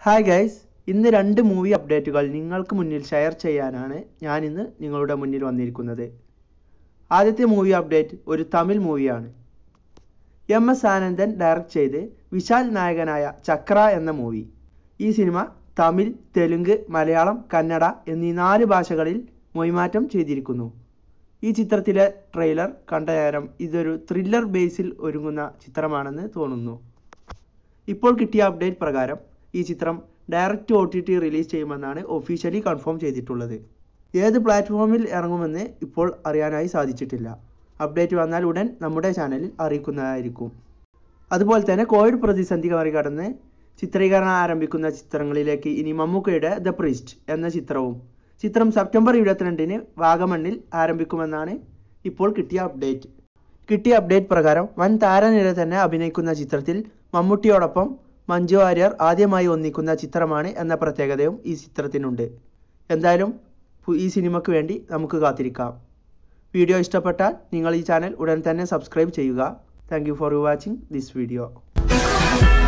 hi guys ഇന്ന് രണ്ട് movie അപ്ഡേറ്റുകൾ നിങ്ങൾക്ക് മുന്നിൽ ഷെയർ ചെയ്യാനാണ് ഞാൻ ഇന്ന് നിങ്ങളുടെ മുന്നിൽ വന്നിരിക്കുന്നത് ആദ്യത്തെ മൂവി അപ്ഡേറ്റ് ഒരു തമിഴ് മൂവിയാണ് എം എസ് ആനന്ദൻ ഡയറക്റ്റ് ചെയ്ത് വിശാൽ നായകനായ ചക്ര എന്ന മൂവി ഈ സിനിമ തമിഴ് തെലുങ്ക് മലയാളം കന്നഡ എന്നീ നാല് ഭാഷകളിൽ മൊഴിമാറ്റം ചെയ്തിരിക്കുന്നു ഈ ചിത്രത്തിലെ ട്രെയിലർ കണ്ട നേരം ഇതൊരു ത്രില്ലർ ബേസിൽ ഒരുങ്ങുന്ന ചിത്രമാണെന്ന് തോന്നുന്നു ഇപ്പോൾ കിട്ടിയ അപ്ഡേറ്റ് പ്രകാരം ഈ ചിത്രം direct O T T release ചെയ്യുമെന്നാണ് ഒഫീഷ്യലി കൺഫേം ചെയ്തിട്ടുള്ളത് ഏത് പ്ലാറ്റ്ഫോമിൽ ഇറങ്ങുമെന്ന് ഇപ്പോൾ അറിയാനായി സാധിച്ചിട്ടില്ല അപ്ഡേറ്റ് വന്നാൽ ഉടൻ നമ്മുടെ ചാനലിൽ അറിയിക്കുന്നതായിരിക്കും അതുപോലെ തന്നെ കോവിഡ് പ്രതിസന്ധി മറികടന്ന് ചിത്രീകരണം ആരംഭിക്കുന്ന ചിത്രങ്ങളിലേക്ക് ഇനി മമ്മൂക്കയുടെ ദ പ്രീസ്റ്റ് എന്ന ചിത്രവും ചിത്രം സെപ്റ്റംബർ ഇരുപത്തിരണ്ടിന് വാഗമണ്ണിൽ ആരംഭിക്കുമെന്നാണ് ഇപ്പോൾ കിട്ടിയ അപ്ഡേറ്റ് കിട്ടിയ അപ്ഡേറ്റ് പ്രകാരം വൻ താരനിര തന്നെ അഭിനയിക്കുന്ന ചിത്രത്തിൽ മമ്മൂട്ടിയോടൊപ്പം മഞ്ജു വാര്യർ ആദ്യമായി ഒന്നിക്കുന്ന ചിത്രമാണ് എന്ന പ്രത്യേകതയും ഈ ചിത്രത്തിനുണ്ട് എന്തായാലും പു- ഈ സിനിമയ്ക്ക് വേണ്ടി നമുക്ക് കാത്തിരിക്കാം വീഡിയോ ഇഷ്ടപ്പെട്ടാൽ നിങ്ങൾ ഈ ചാനൽ ഉടൻ തന്നെ സബ്സ്ക്രൈബ് ചെയ്യുക thank you for watching this video